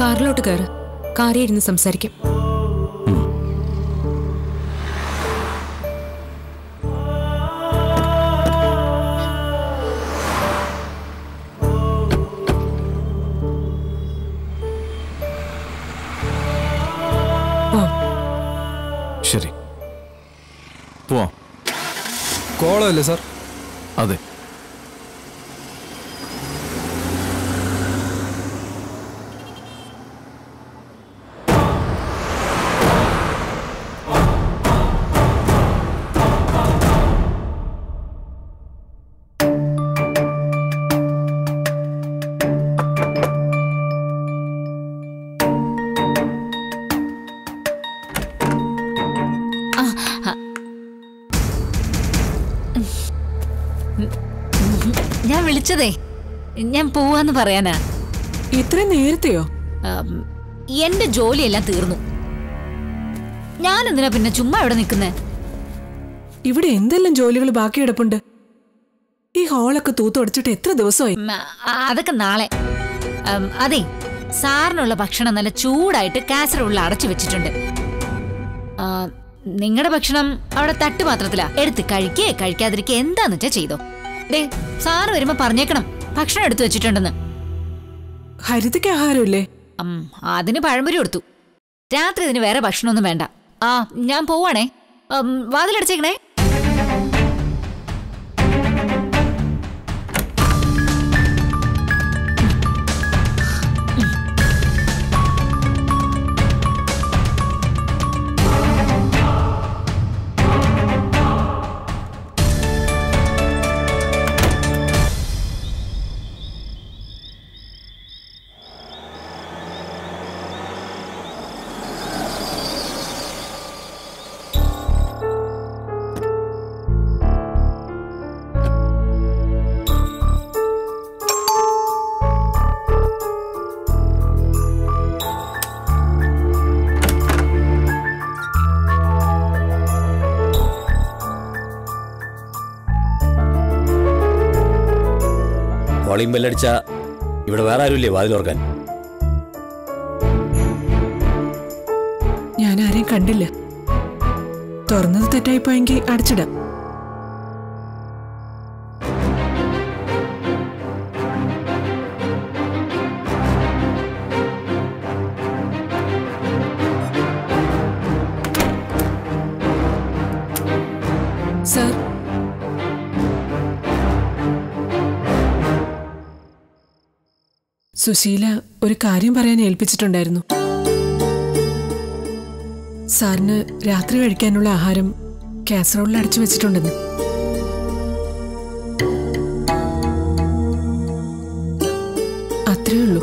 കാറിലോട്ട് കയറ് കാറിൽ ഇരുന്ന് സംസാരിക്കാം പോവാം. ശരി പോവാം കോളമല്ലേ സാർ അതെ ഞാൻ വിളിച്ചതേ ഞാൻ പോവാന്ന് പറയാനാ ഇത്രയും നേരത്തെയോ ആം, എന്റെ ജോലിയെല്ലാം തീർന്നു ഞാൻ എന്തിനാ പിന്നെ ചുമ്മാ ഇവിടെ നിൽക്കുന്നേ ഇവിടെ എന്തെല്ലാം ജോലികൾ ബാക്കി കിടപ്പുണ്ട് ഈ ഹാളൊക്കെ തൂത്തുടച്ചിട്ട് എത്ര ദിവസമായി അതൊക്കെ നാളെ ആം, അതെ സാറിനുള്ള ഭക്ഷണം നല്ല ചൂടായിട്ട് കാസറോളിൽ അടച്ചു വെച്ചിട്ടുണ്ട് നിങ്ങളുടെ ഭക്ഷണം അവിടെ തട്ടുപാത്രത്തിലാ എടുത്ത് കഴിക്കേ കഴിക്കാതിരിക്കേ എന്താന്ന് വെച്ചാ ചെയ്തോ ദേ സാറ് വരുമ്പോ പറഞ്ഞേക്കണം ഭക്ഷണം എടുത്തു വെച്ചിട്ടുണ്ടെന്ന് ഹരിതയ്ക്ക് ആഹാരമില്ലേ ഉം, അതിന് പഴംപൊരി കൊടുത്തു രാത്രി ഇതിന് വേറെ ഭക്ഷണമൊന്നും വേണ്ട ആ ഞാൻ പോവാണേ ഉം, വാതിലടച്ചേക്കണേ കോളിംഗ് ബെല്ലടിച്ച ഇവിടെ വേറെ ആരുമില്ലേ വാതിലോർക്കാൻ ഞാൻ ആരെയും കണ്ടില്ല തുറന്നത് തെറ്റായിപ്പോയെങ്കിൽ അടച്ചിടാം സർ സുശീല ഒരു കാര്യം പറയാൻ ഏൽപ്പിച്ചിട്ടുണ്ടായിരുന്നു സാറിന് രാത്രി കഴിക്കാനുള്ള ആഹാരം കാസറോളിൽ അടച്ചു വെച്ചിട്ടുണ്ടെന്ന് അത്രേ ഉള്ളൂ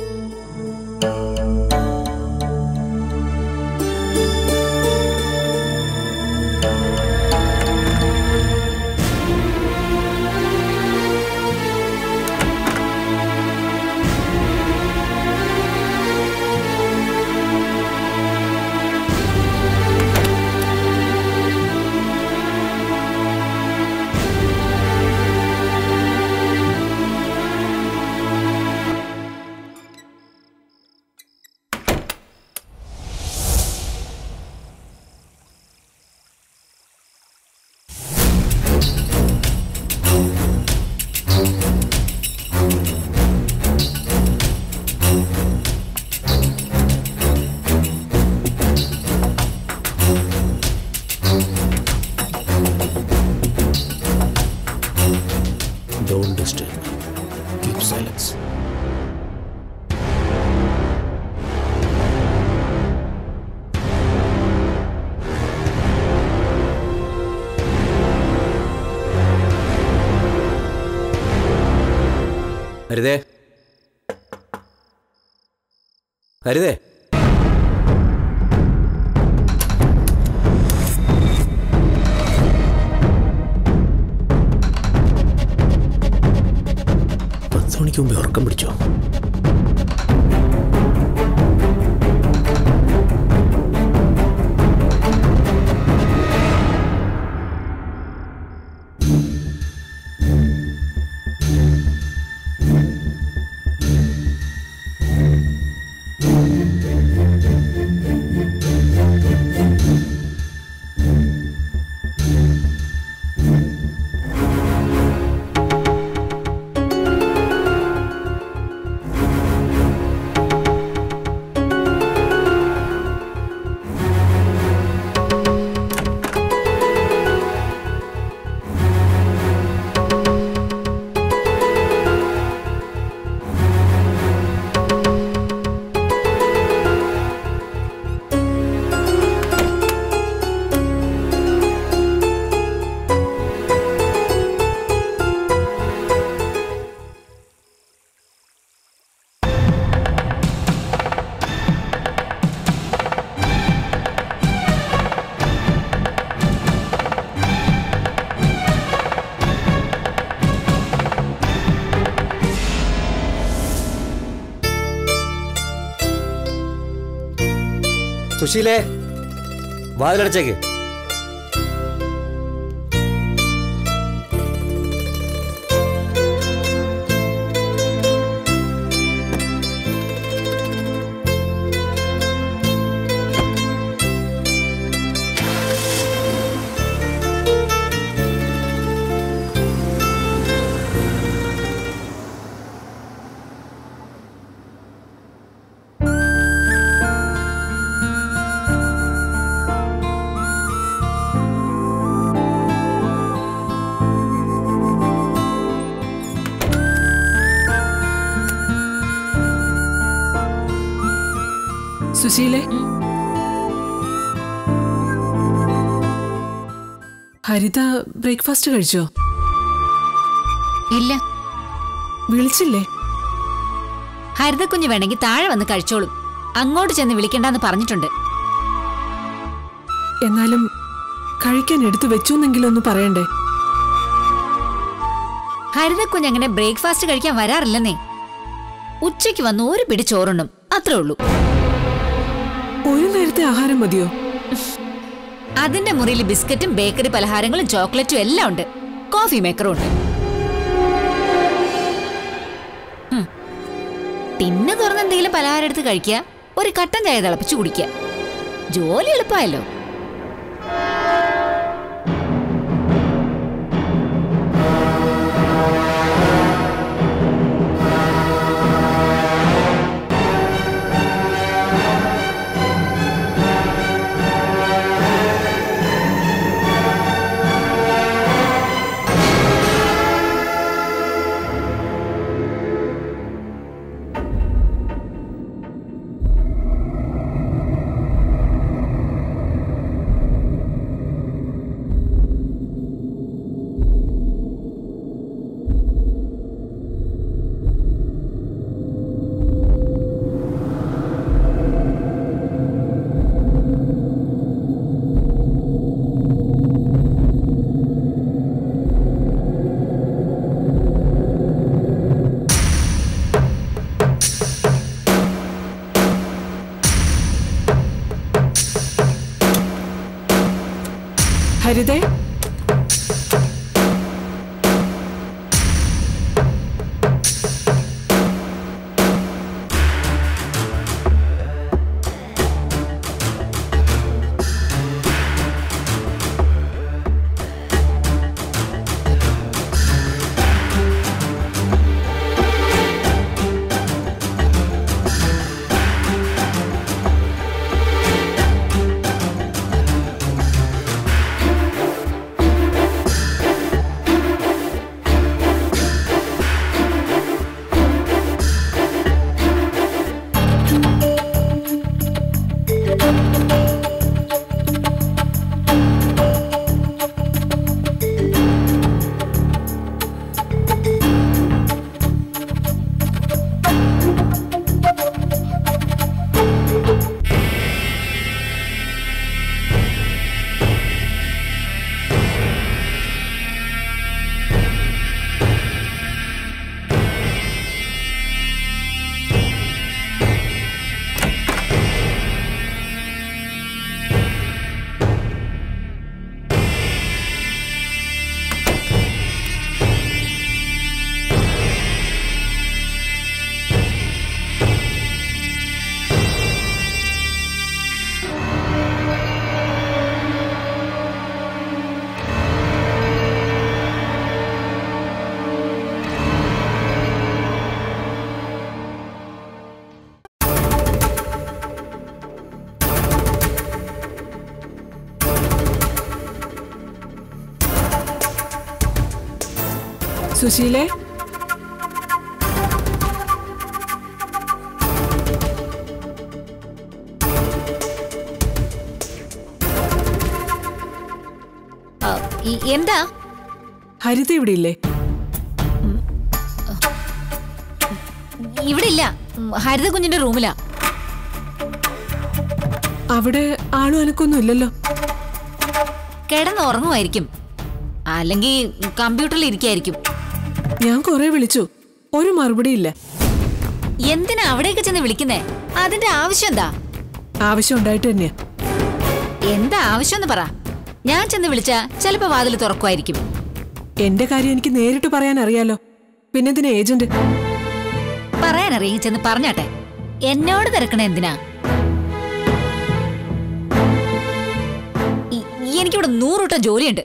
ഡോണ്ട് ഡിസ്റ്റർബ് കീപ് സൈലൻസ് ഹരിതേ ഹരിതേ പത്ത് മണിക്ക് മുമ്പേ ഉറക്കം പിടിച്ചോ സുശീലേ വാതിലടച്ചേക്ക് സുശീലേ ഹരിത ബ്രേക്ക്ഫാസ്റ്റ് കഴിച്ചോ ഇല്ല വിളിച്ചില്ലേ ഹരിതക്കുഞ്ഞ് വേണമെങ്കിൽ താഴെ വന്ന് കഴിച്ചോളും അങ്ങോട്ട് ചെന്ന് വിളിക്കണ്ടെന്ന് പറഞ്ഞിട്ടുണ്ട് എന്നാലും കഴിക്കാൻ എടുത്തു വെച്ചോന്നെങ്കിലും ഒന്ന് പറയണ്ടേ ഹരിതക്കുഞ്ഞ് അങ്ങനെ ബ്രേക്ക്ഫാസ്റ്റ് കഴിക്കാൻ വരാറില്ലെന്നേ ഉച്ചയ്ക്ക് വന്ന് ഒരു പിടി ചോറുണ്ണും അത്രേ ഉള്ളൂ ഒരു നേരത്തെ ആഹാരം മതിയോ അതിന്റെ മുറിയിൽ ബിസ്ക്കറ്റും ബേക്കറി പലഹാരങ്ങളും ചോക്ലേറ്റും എല്ലാം ഉണ്ട് കോഫി മേക്കറും ഉണ്ട് ഹും. ടിന്ന് തുറന്ന് എന്തെങ്കിലും പലഹാരം എടുത്ത് കഴിക്കുക ഒരു കട്ടൻ ചായ തിളപ്പിച്ച് കുടിക്കുക ജോലി എളുപ്പമായല്ലോ ഹരിതേ സുശീലേ ആ, ഈ- എന്താ ഹരിത ഇവിടെ ഇല്ലേ ഇവിടെ ഇല്ല ഉം, ഹരിത കുഞ്ഞിന്റെ റൂമിലാ അവിടെ ആളും അനക്കൊന്നും ഇല്ലല്ലോ കിടന്ന് ഉറങ്ങുമായിരിക്കും അല്ലെങ്കിൽ കമ്പ്യൂട്ടറിൽ ഇരിക്കായിരിക്കും ഞാൻ കുറെ വിളിച്ചു ഒരു മറുപടി ഇല്ല എന്തിനാ അവിടേക്ക് ചെന്ന് വിളിക്കുന്നേ അതിന്റെ ആവശ്യം എന്താ ആവശ്യം ഉണ്ടായിട്ട് തന്നെയാ എന്താ ആവശ്യമെന്ന് പറ ഞാൻ ചെന്ന് വിളിച്ചാ ചിലപ്പോ വാതിൽ തുറക്കുമായിരിക്കും എന്റെ കാര്യം എനിക്ക് നേരിട്ട് പറയാൻ അറിയാലോ പിന്നെന്തിനാ ഏജന്റ് പറയാനറിയെങ്കിൽ ചെന്ന് പറഞ്ഞാട്ടെ എന്നോട് തിരക്കണ എന്തിനാ ഇ- എനിക്കിവിടെ നൂറുട്ടം ജോലിയുണ്ട്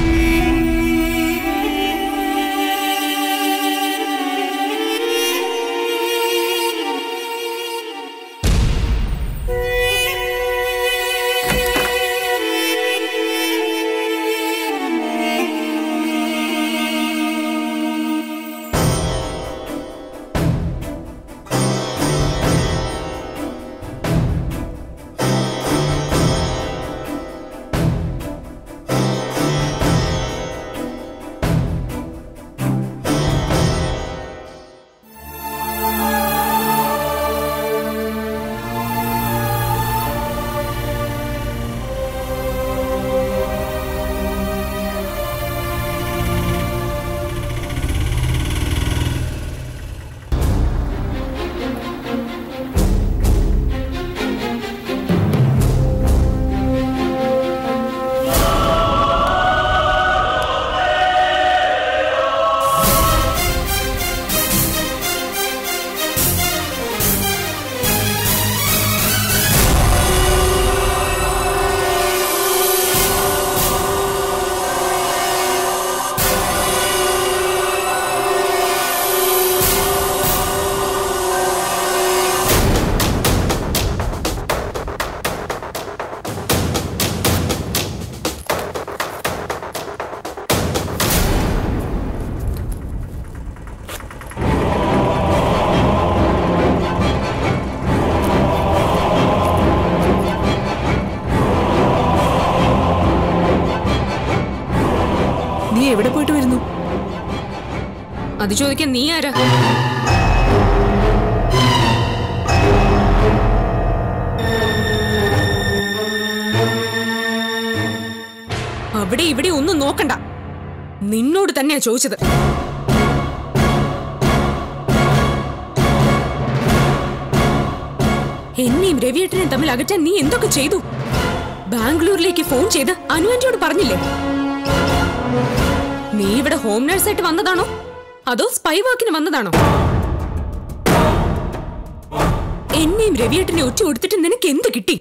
നീ എവിടെ പോയിട്ട് വരുന്നു അത് ചോദിക്കാൻ നീ ആരാ അവിടെ ഇവിടെ ഒന്നും നോക്കണ്ട നിന്നോട് തന്നെയാ ചോദിച്ചത് എന്നെയും രവിയേട്ടനെയും തമ്മിൽ അകറ്റാൻ നീ എന്തൊക്കെ ചെയ്തു ബാംഗ്ലൂരിലേക്ക് ഫോൺ ചെയ്ത് അനുവന്റിയോട് പറഞ്ഞില്ലേ നീ ഇവിടെ ഹോം നഴ്സായിട്ട് വന്നതാണോ അതോ സ്പൈ വർക്കിന് വന്നതാണോ എന്നെയും രവിയേട്ടനെ ഒറ്റ കൊടുത്തിട്ട് നിനക്ക് എന്ത് കിട്ടി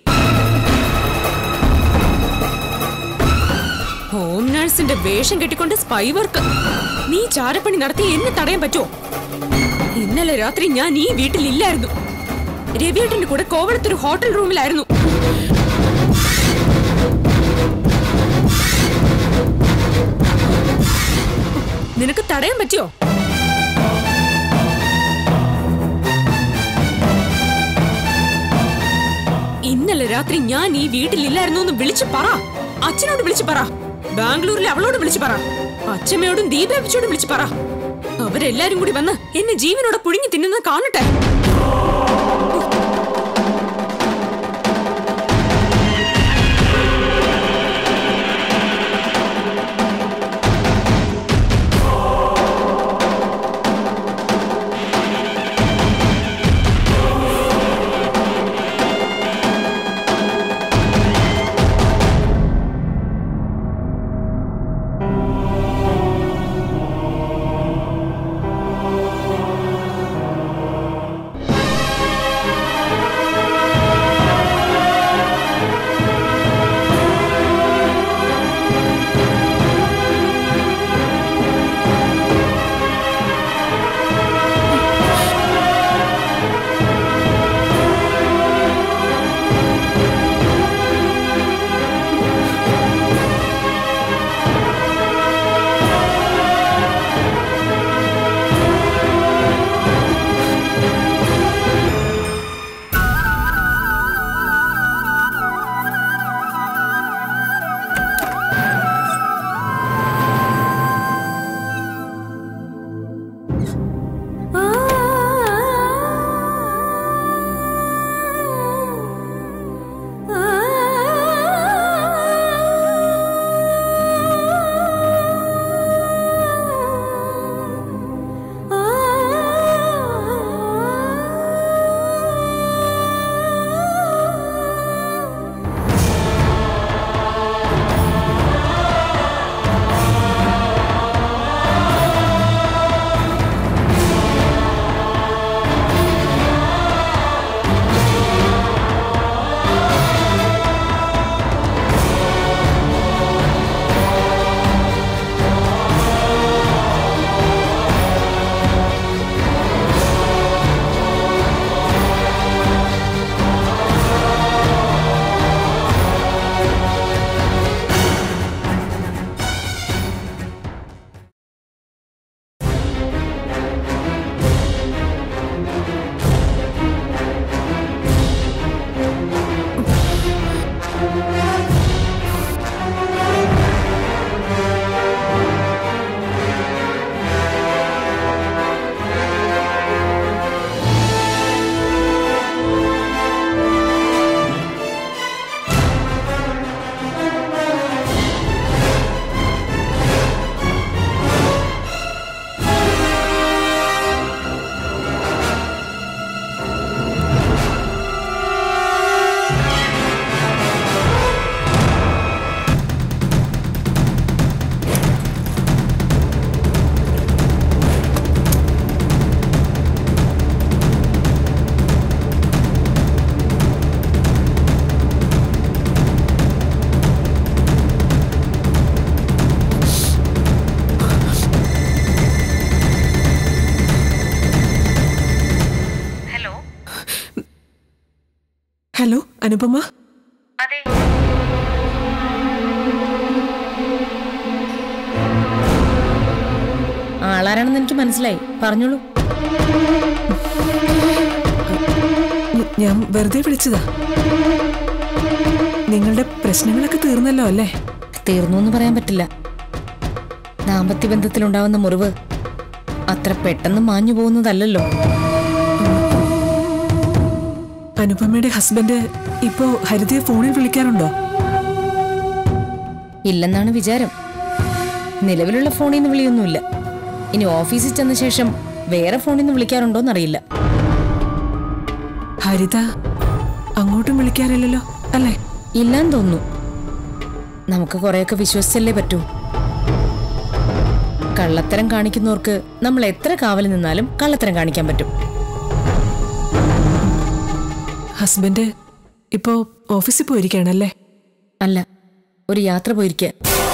ഹോം നഴ്സിന്റെ വേഷം കെട്ടിക്കൊണ്ട് സ്പൈ വർക്ക് നീ ചാരപ്പണി നടത്തി എന്നെ തടയാൻ പറ്റുമോ ഇന്നലെ രാത്രി ഞാൻ ഈ വീട്ടിലില്ലായിരുന്നു രവിയേട്ടന്റെ കൂടെ കോവളത്തൊരു ഹോട്ടൽ റൂമിലായിരുന്നു നിനക്ക് തടയാൻ പറ്റിയോ ഇന്നലെ രാത്രി ഞാൻ ഈ വീട്ടിലില്ലായിരുന്നു എന്ന് വിളിച്ചു പറ അച്ഛനോട് വിളിച്ചു പറ ബാംഗ്ലൂരിലെ അവളോട് വിളിച്ചു പറ അച്ഛമ്മയോടും ദീപാഭിച്ചോടും വിളിച്ചു പറ അവരെല്ലാരും കൂടി വന്ന് എന്നെ ജീവനോടെ പുഴുങ്ങി തിന്നുന്നത് കാണട്ടെ ഹലോ അനുപമ ആളാരാണെന്ന് എനിക്ക് മനസ്സിലായി പറഞ്ഞോളൂ ഞ- ഞാൻ വെറുതെ വിളിച്ചതാ നിങ്ങളുടെ പ്രശ്നങ്ങളൊക്കെ തീർന്നല്ലോ അല്ലേ തീർന്നു എന്ന് പറയാൻ പറ്റില്ല ദാമ്പത്യ ബന്ധത്തിലുണ്ടാവുന്ന മുറിവ് അത്ര പെട്ടെന്ന് മാഞ്ഞു പോകുന്നതല്ലല്ലോ അനുപമയുടെ ഹസ്ബൻഡ് ഇപ്പോ ഹരിതയെ ഫോണിൽ വിളിക്കാറുണ്ടോ ഇല്ലെന്നാണ് വിചാരം നിലവിലുള്ള ഫോണിൽ നിന്ന് വിളിയൊന്നുമില്ല ഇനി ഓഫീസിൽ ചെന്ന ശേഷം വേറെ ഫോണിൽ നിന്ന് വിളിക്കാറുണ്ടോന്നറിയില്ല ഹരിത അങ്ങോട്ടും വിളിക്കാറില്ലല്ലോ അല്ലേ ഇല്ലാന്ന് തോന്നുന്നു നമുക്ക് കുറെയൊക്കെ വിശ്വസിച്ചല്ലേ പറ്റൂ കള്ളത്തരം കാണിക്കുന്നവർക്ക് നമ്മൾ എത്ര കാവൽ നിന്നാലും കള്ളത്തരം കാണിക്കാൻ പറ്റും ഹസ്ബൻഡ് ഇപ്പോ ഓഫീസിൽ പോയിരിക്കുകയാണല്ലേ അല്ല ഒരു യാത്ര പോയിരിക്കുക